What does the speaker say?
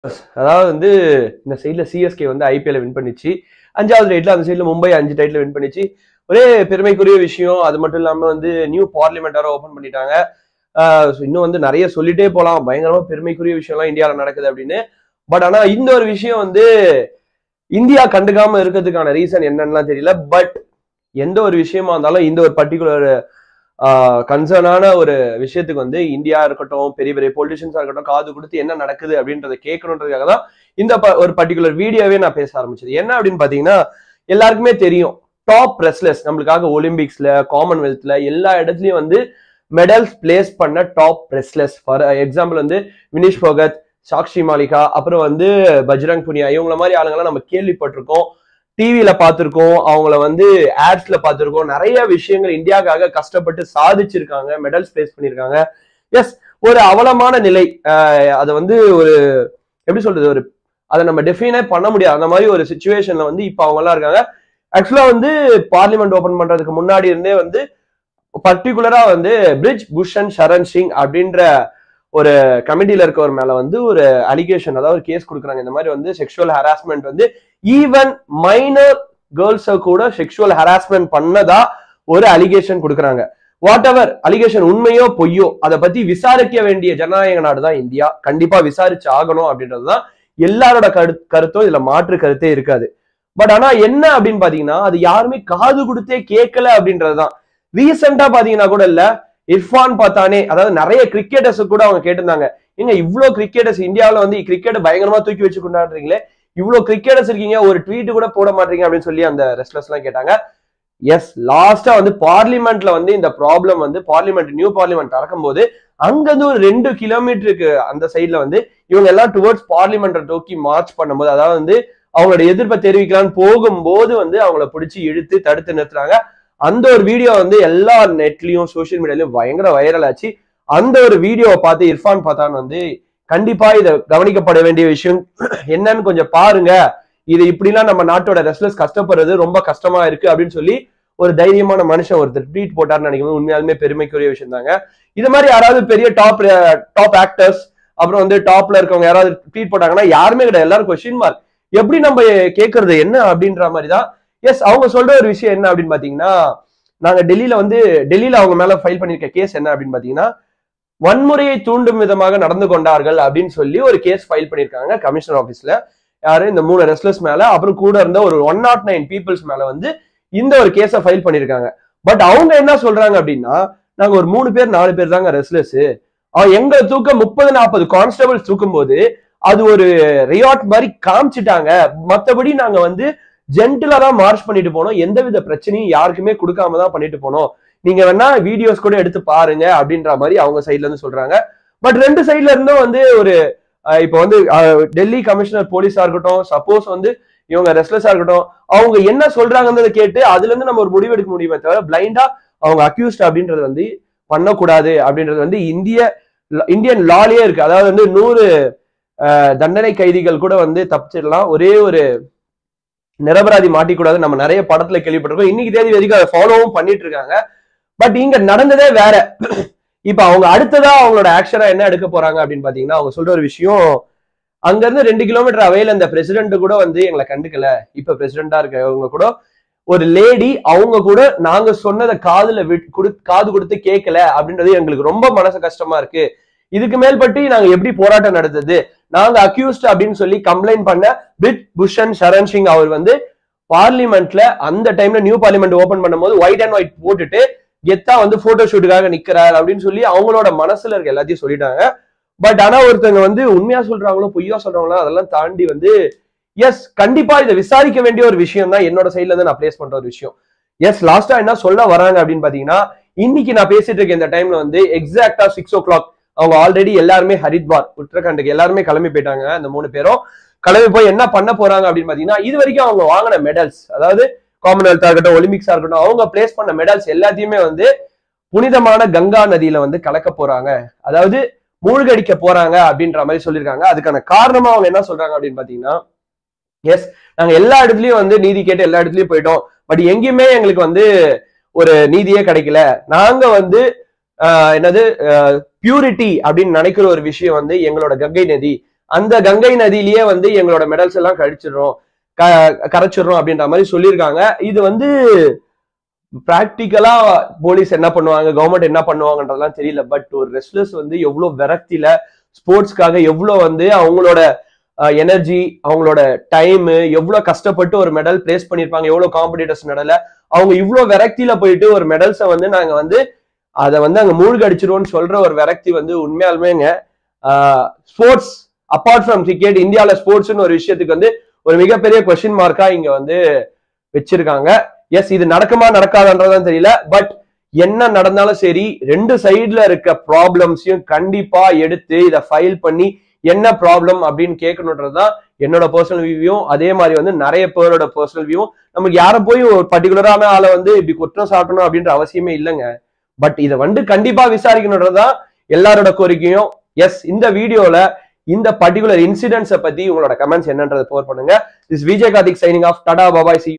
அதாவது வந்து இந்த சைடுல சிஎஸ்கே வந்து ஐபிஎல் வின் பண்ணிச்சு அஞ்சாவது டைட்டில் அந்த சைடுல மும்பை அஞ்சு டைட்டில் வின் பண்ணிச்சு ஒரே பெருமைக்குரிய விஷயம் அது மட்டும் இல்லாம வந்து நியூ பார்லிமெண்ட் வேற ஓபன் பண்ணிட்டாங்க ஆஹ் so இன்னும் வந்து நிறைய சொல்லிட்டே போலாம் பயங்கரமா பெருமைக்குரிய விஷயம்லாம் இந்தியாவில் நடக்குது அப்படின்னு பட் ஆனா இந்த ஒரு விஷயம் வந்து இந்தியா கண்டுக்காம இருக்கிறதுக்கான ரீசன் என்னன்னுலாம் தெரியல பட் எந்த ஒரு விஷயமா இருந்தாலும் இந்த ஒரு பர்டிகுலர் கன்சர்னான ஒரு விஷயத்துக்கு வந்து இந்தியா இருக்கட்டும் பெரிய பெரிய பொலிட்டிஷியன்ஸா இருக்கட்டும் காது கொடுத்து என்ன நடக்குது அப்படின்றத கேட்கணுன்றதுக்காக தான் இந்த ப- ஒரு பர்டிகுலர் வீடியோவே நான் பேச ஆரம்பிச்சது என்ன அப்படின்னு பாத்தீங்கன்னா எல்லாருக்குமே தெரியும் டாப் ரெஸ்லர்ஸ் நம்மளுக்காக ஒலிம்பிக்ஸ்ல காமன்வெல்த்ல எல்லா இடத்துலயும் வந்து மெடல்ஸ் பிளேஸ் பண்ண டாப் ரெஸ்லர்ஸ் ஃபார் எக்ஸாம்பிள் வந்து வினிஷ் போகத் சாக்ஷி மாலிகா அப்புறம் வந்து பஜ்ரங் புனியா இவங்கள மாதிரி ஆளுங்கெல்லாம் நம்ம கேள்விப்பட்டிருக்கோம் டிவியில பார்த்திருக்கோம் அவங்கள வந்து ஆட்ஸ்ல பார்த்திருக்கோம் நிறைய விஷயங்கள் இந்தியாவுக்காக கஷ்டப்பட்டு சாதிச்சிருக்காங்க மெடல்ஸ் பிளேஸ் பண்ணியிருக்காங்க எஸ் ஒரு அவலமான நிலை ஆஹ் அதை வந்து ஒரு எப்படி சொல்றது ஒரு அதை நம்ம டெஃபினே பண்ண முடியாது அந்த மாதிரி ஒரு சுச்சுவேஷன்ல வந்து இப்ப அவங்க எல்லாம் இருக்காங்க ஆக்சுவலா வந்து பார்லிமெண்ட் ஓபன் பண்றதுக்கு முன்னாடி இருந்தே வந்து பர்டிகுலரா வந்து பிரிட்ஜ் பூஷன் சரண் சிங் அப்படின்ற ஒரு கமிட்டியில இருக்கவர் மேல வந்து ஒரு அலிகேஷன் அதாவது கேஸ் கொடுக்குறாங்க இந்த மாதிரி வந்து செக்ஷுவல் ஹராஸ்மெண்ட் வந்து ஈவன் மைனர் கேர்ள்ஸ கூட செக்ஷுவல் ஹராஸ்மெண்ட் பண்ணதா ஒரு அலிகேஷன் கொடுக்குறாங்க வாட் எவர் அலிகேஷன் உண்மையோ பொய்யோ அதை பத்தி விசாரிக்க வேண்டிய ஜனநாயக நாடு தான் இந்தியா கண்டிப்பா விசாரிச்சு ஆகணும் அப்படின்றதுதான் எல்லாரோட கரு கருத்தும் இதுல மாற்று கருத்தே இருக்காது பட் ஆனா என்ன அப்படின்னு பாத்தீங்கன்னா அது யாருமே காது கொடுத்தே கேட்கல அப்படின்றதுதான் ரீசெண்டா பாத்தீங்கன்னா கூட இல்ல இர்ஃபான் பார்த்தானே அதாவது நிறைய கிரிக்கெட்டர்ஸ் கூட அவங்க கேட்டிருந்தாங்க ஏங்க இவ்ளோ கிரிக்கெட்டர்ஸ் இந்தியாவுல வந்து கிரிக்கெட் பயங்கரமா தூக்கி வச்சு கொண்டாடுறீங்களே இவ்ளோ கிரிக்கெட்டர்ஸ் இருக்கீங்க ஒரு ட்வீட் கூட போட மாட்டீங்க அப்படின்னு சொல்லி அந்த ரெஸ்லர்ஸ் எல்லாம் கேட்டாங்க எஸ் லாஸ்டா வந்து பார்லிமெண்ட்ல வந்து இந்த ப்ராப்ளம் வந்து பார்லிமெண்ட் நியூ பார்லிமெண்ட் திறக்கும்போது அங்கிருந்து ஒரு ரெண்டு கிலோமீட்டருக்கு அந்த சைட்ல வந்து இவங்க எல்லாம் டுவர்ட்ஸ் பார்லிமெண்ட்டை நோக்கி மார்ச் பண்ணும்போது அதாவது வந்து அவங்களோட எதிர்ப்பை தெரிவிக்கலாம்னு போகும்போது வந்து அவங்கள பிடிச்சி இழுத்து தடுத்து நிறுத்துறாங்க அந்த ஒரு வீடியோ வந்து எல்லா நெட்லயும் சோஷியல் மீடியாலயும் பயங்கர வைரல் ஆச்சு அந்த ஒரு வீடியோவை பார்த்து இர்ஃபான் பத்தான் வந்து கண்டிப்பா இதை கவனிக்கப்பட வேண்டிய விஷயம் என்னன்னு கொஞ்சம் பாருங்க இது இப்படிலாம் நம்ம நாட்டோட ரெஸ்லர்ஸ் கஷ்டப்படுறது ரொம்ப கஷ்டமா இருக்கு அப்படின்னு சொல்லி ஒரு தைரியமான மனுஷன் ஒருத்தர் ட்வீட் போட்டார்னு நினைக்கும் உண்மையாலுமே பெருமைக்குரிய விஷயம் தாங்க இது மாதிரி யாராவது பெரிய டாப் டாப் ஆக்டர்ஸ் அப்புறம் வந்து டாப்ல இருக்கவங்க யாராவது ட்வீட் போட்டாங்கன்னா யாருமே கிடையாது எல்லாரும் கொஸ்டின் மார்க் எப்படி நம்ம கேட்கறது என்ன அப்படின்ற மாதிரி தான் எஸ் அவங்க சொல்ற ஒரு விஷயம் என்ன அப்படின்னு பாத்தீங்கன்னா நாங்க டெல்லியில வந்து டெல்லியில அவங்க மேல ஃபைல் பண்ணிருக்க கேஸ் என்ன அப்படின்னு பாத்தீங்கன்னா வன்முறையை தூண்டும் விதமாக நடந்து கொண்டார்கள் அப்படின்னு சொல்லி ஒரு கேஸ் ஃபைல் பண்ணிருக்காங்க கமிஷனர் ஆபீஸ்ல யாரு இந்த மூணு ரெஸ்லர்ஸ் மேல அப்புறம் கூட இருந்த ஒரு ஒன் நாட் நைன் பீப்புள்ஸ் மேல வந்து இந்த ஒரு கேஸை ஃபைல் பண்ணிருக்காங்க பட் அவங்க என்ன சொல்றாங்க அப்படின்னா நாங்க ஒரு மூணு பேர் நாலு பேர் தாங்க ரெஸ்லர்ஸ் எங்க தூக்க முப்பது நாற்பது கான்ஸ்டபிள்ஸ் தூக்கும் போது அது ஒரு ரியாட் மாதிரி காமிச்சிட்டாங்க மத்தபடி நாங்க வந்து ஜென்டிலா தான் மார்ச் பண்ணிட்டு போனோம் எந்தவித பிரச்சனையும் யாருக்குமே கொடுக்காம தான் பண்ணிட்டு போனோம் நீங்க வேணா வீடியோஸ் கூட எடுத்து பாருங்க அப்படின்ற மாதிரி அவங்க சைட்ல இருந்து சொல்றாங்க பட் ரெண்டு சைட்ல இருந்தும் வந்து ஒரு அஹ், இப்போ வந்து அஹ், டெல்லி கமிஷனர் போலீஸா இருக்கட்டும் சப்போஸ் வந்து இவங்க ரெஸ்லஸா இருக்கட்டும் அவங்க என்ன சொல்றாங்கன்றதை கேட்டு அதுல இருந்து நம்ம ஒரு முடிவு எடுக்க முடியுமே தவிர பிளைண்டா அவங்க அக்யூஸ்ட் அப்படின்றது வந்து பண்ணக்கூடாது அப்படின்றது வந்து இந்திய இந்தியன் லாலேயே இருக்கு அதாவது வந்து நூறு அஹ், தண்டனை கைதிகள் கூட வந்து தப்பிச்சிடலாம் ஒரே ஒரு நிரபராதி மாட்டிக்கூடாது நம்ம நிறைய படத்துல கேள்விப்பட்டிருக்கோம் இன்னைக்கு தேதி வரைக்கும் அதை ஃபாலோவும் பண்ணிட்டு இருக்காங்க பட் இங்க நடந்ததே வேற இப்ப அவங்க அடுத்ததா அவங்களோட ஆக்ஷனா என்ன எடுக்க போறாங்க அப்படின்னு பாத்தீங்கன்னா அவங்க சொல்ற ஒரு விஷயம் அங்க இருந்து ரெண்டு கிலோமீட்டர் அவையில இந்த பிரசிடென்ட் கூட வந்து எங்களை கண்டுக்கல இப்ப பிரசிடென்டா இருக்கவங்க கூட ஒரு லேடி அவங்க கூட நாங்க சொன்னதை காதுல விட் குடு காது கொடுத்து கேட்கல அப்படின்றது எங்களுக்கு ரொம்ப மனசு கஷ்டமா இருக்கு இதுக்கு மேல்பட்டு நாங்க எப்படி போராட்டம் நடந்தது நாங்க அக்யூஸ்ட் அப்படின்னு சொல்லி கம்ப்ளைண்ட் பண்ண பிட் புஷன் சரண் சிங் அவர் வந்து பார்லிமெண்ட்ல அந்த டைம்ல நியூ பார்லிமெண்ட் ஓபன் பண்ணும்போது ஒயிட் அண்ட் ஒயிட் போட்டுட்டு கெத்தா வந்து போட்டோ ஷூட்டுக்காக நிக்கிறார் அப்படின்னு சொல்லி அவங்களோட மனசுல இருக்க எல்லாத்தையும் சொல்லிட்டாங்க பட் ஆனா ஒருத்தவங்க வந்து உண்மையா சொல்றாங்களோ பொய்யா சொல்றாங்களோ அதெல்லாம் தாண்டி வந்து எஸ் கண்டிப்பா இதை விசாரிக்க வேண்டிய ஒரு விஷயம் தான் என்னோட சைட்ல இருந்து நான் பிளேஸ் பண்ற ஒரு விஷயம் எஸ் லாஸ்டா என்ன சொல்ல வராங்க அப்படின்னு பாத்தீங்கன்னா இன்னைக்கு நான் பேசிட்டு இருக்க இந்த டைம்ல வந்து எக்ஸாக்டா சிக்ஸ் ஓ கிளாக் அவங்க ஆல்ரெடி எல்லாருமே ஹரித்வார் உத்தரகாண்டுக்கு எல்லாருமே கிளம்பி போயிட்டாங்க அந்த மூணு பேரும் கிளம்பி போய் என்ன பண்ண போறாங்க அப்படின்னு பாத்தீங்கன்னா இது வரைக்கும் அவங்க வாங்கின மெடல்ஸ் அதாவது காமன்வெல்த்தா இருக்கட்டும் ஒலிம்பிக்ஸா இருக்கட்டும் அவங்க பிளேஸ் பண்ண மெடல்ஸ் எல்லாத்தையுமே வந்து புனிதமான கங்கா நதியில வந்து கலக்க போறாங்க அதாவது மூழ்கடிக்க போறாங்க அப்படின்ற மாதிரி சொல்லியிருக்காங்க அதுக்கான காரணமா அவங்க என்ன சொல்றாங்க அப்படின்னு பாத்தீங்கன்னா எஸ் நாங்க எல்லா இடத்துலயும் வந்து நீதி கேட்டு எல்லா இடத்துலயும் போயிட்டோம் பட் எங்கேயுமே எங்களுக்கு வந்து ஒரு நீதியே கிடைக்கல நாங்க வந்து ஆஹ் என்னது பியூரிட்டி அப்படின்னு நினைக்கிற ஒரு விஷயம் வந்து எங்களோட கங்கை நதி அந்த கங்கை நதியிலேயே வந்து எங்களோட மெடல்ஸ் எல்லாம் கழிச்சிடுறோம் க- கரைச்சிடுறோம் அப்படின்ற மாதிரி சொல்லியிருக்காங்க இது வந்து பிராக்டிக்கலா போலீஸ் என்ன பண்ணுவாங்க கவர்மெண்ட் என்ன பண்ணுவாங்கன்றதெல்லாம் தெரியல பட் ஒரு ரெஸ்லர்ஸ் வந்து எவ்வளவு விரக்தியில ஸ்போர்ட்ஸ்க்காக எவ்வளவு வந்து அவங்களோட எனர்ஜி அவங்களோட டைம் எவ்வளவு கஷ்டப்பட்டு ஒரு மெடல் பிளேஸ் பண்ணிருப்பாங்க எவ்வளவு காம்படிட்டர்ஸ் மெடல அவங்க இவ்வளவு விரக்தியில போயிட்டு ஒரு மெடல்ஸை வந்து நாங்க வந்து அதை வந்து அங்க மூழ்க அடிச்சிருவோம்னு சொல்ற ஒரு விரக்தி வந்து உண்மையாலுமேங்க ஸ்போர்ட்ஸ் அப்பார்ட் ஃப்ரம் கிரிக்கெட் இந்தியாவில் ஸ்போர்ட்ஸ்னு ஒரு விஷயத்துக்கு வந்து ஒரு மிகப்பெரிய கொஸ்டின் மார்க்கா இங்க வந்து வச்சிருக்காங்க எஸ் இது நடக்குமா நடக்காதுன்றதான் தெரியல பட் என்ன நடந்தாலும் சரி ரெண்டு சைடுல இருக்க ப்ராப்ளம்ஸையும் கண்டிப்பா எடுத்து இதை ஃபைல் பண்ணி என்ன ப்ராப்ளம் அப்படின்னு கேட்கணுன்றதுதான் என்னோட பர்சனல் வியூவும் அதே மாதிரி வந்து நிறைய பேரோட பர்சனல் வியூவும் நமக்கு யாரை போய் ஒரு பர்டிகுலரான ஆளை வந்து இப்படி குற்றம் சாட்டணும் அப்படின்ற அவசியமே இல்லைங்க பட் இதை வந்து கண்டிப்பா விசாரிக்கணுன்றதுதான் எல்லாரோட கோரிக்கையும் எஸ் இந்த வீடியோல இந்த பர்டிகுலர் இன்சிடென்ட்ஸை பத்தி உங்களோட கமெண்ட்ஸ் என்னன்றதை போர் பண்ணுங்க this Vijay Karthik signing off tata bye bye C